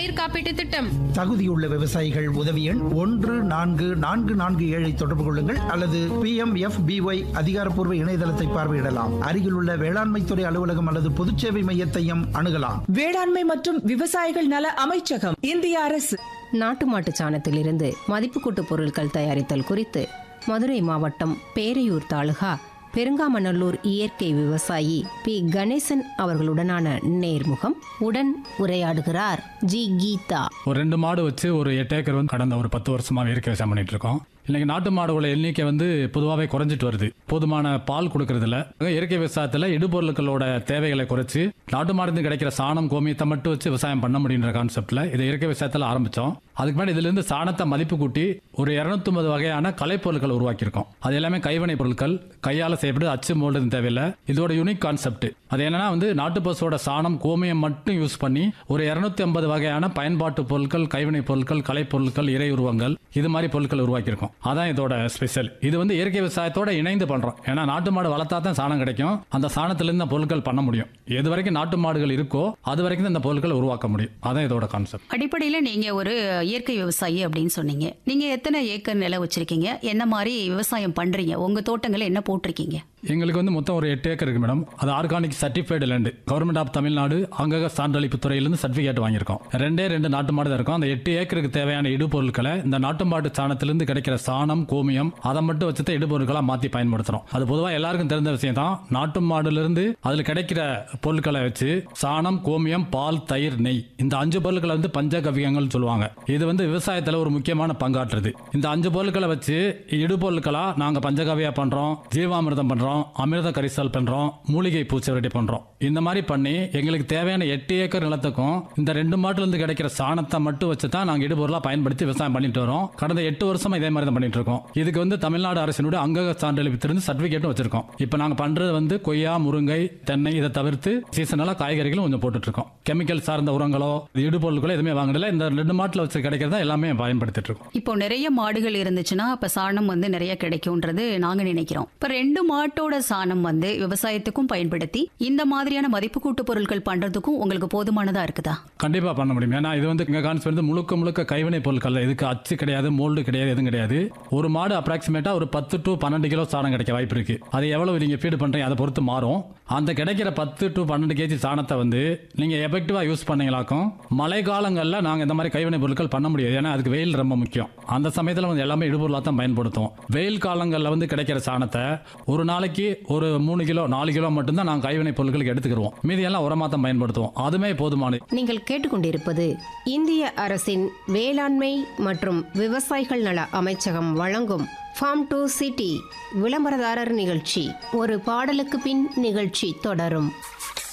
பயிர் காப்பீட்டு திட்டம் தகுதியுள்ள விவசாயிகள் உதவி எண் ஒன்று நான்கு நான்கு நான்கு ஏழை தொடர்பு கொள்ளுங்கள் அல்லது பி எம் எஃப் பிஒய் அதிகாரப்பூர்வ இணையதளத்தை பார்வையிடலாம் அருகிலுள்ள வேளாண்மைத்துறை அலுவலகம் அல்லது பொதுச்சேவை மையத்தையும் அணுகலாம் வேளாண்மை மற்றும் விவசாயிகள் நல அமைச்சகம் இந்திய அரசு நாட்டு மாட்டுச் சாணத்திலிருந்து மதிப்பு கூட்டு பொருட்கள் தயாரித்தல் குறித்து மதுரை மாவட்டம் பேரையூர் தாலுகா பெருங்காமநல்லூர் இயற்கை விவசாயி பி கணேசன் அவர்களுடனான நேர்முகம் உடன் உரையாடுகிறார் ஜி கீதா ஒரு ரெண்டு மாடு வச்சு ஒரு எட்டு ஏக்கர் வந்து கடந்த ஒரு பத்து வருஷமா இயற்கை விவசாயம் பண்ணிட்டு இருக்கோம் இன்னைக்கு நாட்டு மாடுகளோட எண்ணிக்கை வந்து பொதுவாகவே குறைஞ்சிட்டு வருது போதுமான பால் கொடுக்கறதில்ல இயற்கை விவசாயத்தில் இடுபொருட்களோட தேவைகளை குறைச்சு நாட்டு மாடுந்து கிடைக்கிற சாணம் கோமியத்தை மட்டும் வச்சு விவசாயம் பண்ண முடியுன்ற கான்செப்ட்ல இதை இயற்கை விவசாயத்தில் ஆரம்பிச்சோம் அதுக்கு முன்னாடி இதுல இருந்து சாணத்தை மதிப்பு கூட்டி ஒரு 250 வகையான கலைப்பொருட்கள் உருவாக்கியிருக்கோம் அது எல்லாமே கைவினை பொருட்கள் கையால் செய்யப்பட்டு அச்சு மோல்டு தேவையில்லை இதோட யூனிக் கான்செப்ட் அது என்னன்னா வந்து நாட்டு பசுவோட சாணம் கோமியம் மட்டும் யூஸ் பண்ணி ஒரு 250 வகையான பயன்பாட்டு பொருட்கள் கைவினை பொருட்கள் கலைப்பொருட்கள் இறை உருவங்கள் இது மாதிரி பொருட்கள் உருவாக்கியிருக்கோம் அதான் இதோட ஸ்பெஷல் இது வந்து இயற்கை விவசாயத்தோட இணைந்து பண்றோம் ஏன்னா நாட்டு மாடு வளர்த்தா தான் சாணம் கிடைக்கும் அந்த சாணத்திலிருந்து இந்த பொருட்கள் பண்ண முடியும் எது வரைக்கும் நாட்டு மாடுகள் இருக்கோ அது வரைக்கும் தான் இந்த பொருட்களை உருவாக்க முடியும் அதான் இதோட கான்செப்ட் அடிப்படையில் நீங்க ஒரு இயற்கை விவசாயி அப்படின்னு சொன்னீங்க நீங்க எத்தனை ஏக்கர் நிலம் வச்சிருக்கீங்க என்ன மாதிரி விவசாயம் பண்றீங்க உங்க தோட்டங்களை என்ன போட்டிருக்கீங்க எங்களுக்கு வந்து மொத்தம் ஒரு எட்டு ஏக்கர் இருக்கு மேடம் அது organic certified land government of Tamil Nadu அங்கக சான்றளிப்பு துறையிலிருந்து சர்டிஃபிகேட் வாங்கியிருக்கோம் ரெண்டே ரெண்டு நாட்டு மாடு தான் இருக்கும் அந்த எட்டு ஏக்கருக்கு தேவையான இடுபொருட்களை இந்த நாட்டு மாட்டு சாணத்திலிருந்து கிடைக்கிற சாணம் கோமியம் அதை மட்டும் வச்சு தான் இடுபொருட்களா மாத்தி பயன்படுத்துறோம் அது பொதுவாக எல்லாருக்கும் தெரிஞ்ச விஷயம் தான் நாட்டு மாடுலேருந்து அதில் கிடைக்கிற பொருட்களை வச்சு சாணம் கோமியம் பால் தயிர் நெய் இந்த அஞ்சு பொருட்களை வந்து பஞ்சகவியங்கள்னு சொல்லுவாங்க இது வந்து விவசாயத்தில் ஒரு முக்கியமான பங்காற்றுது இந்த அஞ்சு பொருட்களை வச்சு இடுபொருட்களா நாங்கள் பஞ்சகவியா பண்றோம் ஜீவாமிர்தம் பண்றோம் அமிர்த கரிசல் பண்றோம் மூலிகை பூச்சி ரெடி பண்றோம் இந்த மாதிரி பண்ணி எங்களுக்கு தேவையான எட்டு ஏக்கர் நிலத்துக்கும் இந்த ரெண்டு மாட்டுல இருந்து கிடைக்கிற சாணத்தை மட்டும் வச்சு தான் நாங்கள் இடுபொருளா பயன்படுத்தி விவசாயம் பண்ணிட்டு வரோம் கடந்த எட்டு வருஷமா இதே மாதிரி தான் பண்ணிட்டு இருக்கோம் இதுக்கு வந்து தமிழ்நாடு அரசினுடைய அங்கக சான்றளிப்பிலிருந்து சர்டிபிகேட்டும் வச்சிருக்கோம் இப்போ நாங்கள் பண்றது வந்து கொய்யா முருங்கை தென்னை இதை தவிர்த்து சீசனலா காய்கறிகளும் கொஞ்சம் போட்டுட்டு இருக்கோம் கெமிக்கல் சார்ந்த உரங்களோ இடுபொருட்களோ எதுவுமே வாங்கினதில்ல இந்த ரெண்டு மாட்டுல வச்சு கிடைக்கிறதா எல்லாமே பயன்படுத்திட்டு இருக்கோம் இப்போ நிறைய மாடுகள் இருந்துச்சுன்னா அப்ப சாணம் வந்து நிறைய கிடைக்கும்ன்றது நாங்க நினைக்கிறோம் இப்ப ரெண்டு மாட்டோட சாணம் வந்து விவசாயத்துக்கும் பயன்படுத்தி இந்த மாதிரியான மதிப்பு கூட்டு பொருட்கள் பண்றதுக்கும் உங்களுக்கு போதுமானதா இருக்குதா கண்டிப்பா பண்ண முடியும் ஏன்னா இது வந்து இங்க கான்செப்ட் வந்து முழுக்க முழுக்க கைவினை பொருட்கள் தான். இதுக்கு அச்சு கிடையாது மோல்டு கிடையாது எதுவும் கிடையாது ஒரு மாடு அப்ராக்சிமேட்டா ஒரு பத்து டு பன்னெண்டு கிலோ சாணம் கிடைக்க வாய்ப்பு இருக்கு அது எவ்வளவு நீங்க ஃபீடு பண்றீங்க அதை பொறுத்து மாறும் அந்த கிடைக்கிற பத்து டு பன்னெண்டு கேஜி சாணத்தை வந்து நீங்க எஃபெக்டிவா யூஸ் பண்ணீங்களாக்கும் மழை காலங்களில் நாங்க இந்த மாதிரி கைவினை பொருட்கள் பண்ண முடியாது ஏன்னா அதுக்கு வெயில் ரொம்ப முக்கியம் அந்த சமயத்தில் வந்து எல்லாமே இடுபொருளாக தான் பயன்படுத்துவோம் வெயில் காலங்களில் வந்து கிடைக்கிற சாணத்தை ஒரு நாளைக்கு ஒரு மூணு கிலோ நாலு கிலோ மட்டும்தான் நாங்கள் கைவினை பொருட்களுக்கு எடுத்துக்கிடுவோம் மீதியெல்லாம் உரமாக தான் பயன்படுத்துவோம் அதுமே போதுமானது நீங்கள் கேட்டுக்கொண்டிருப்பது இந்திய அரசின் வேளாண்மை மற்றும் விவசாயிகள் நல அமைச்சகம் வழங்கும் ஃபார்ம் டு சிட்டி விளம்பரதாரர் நிகழ்ச்சி ஒரு பாடலுக்கு பின் நிகழ்ச்சி தொடரும்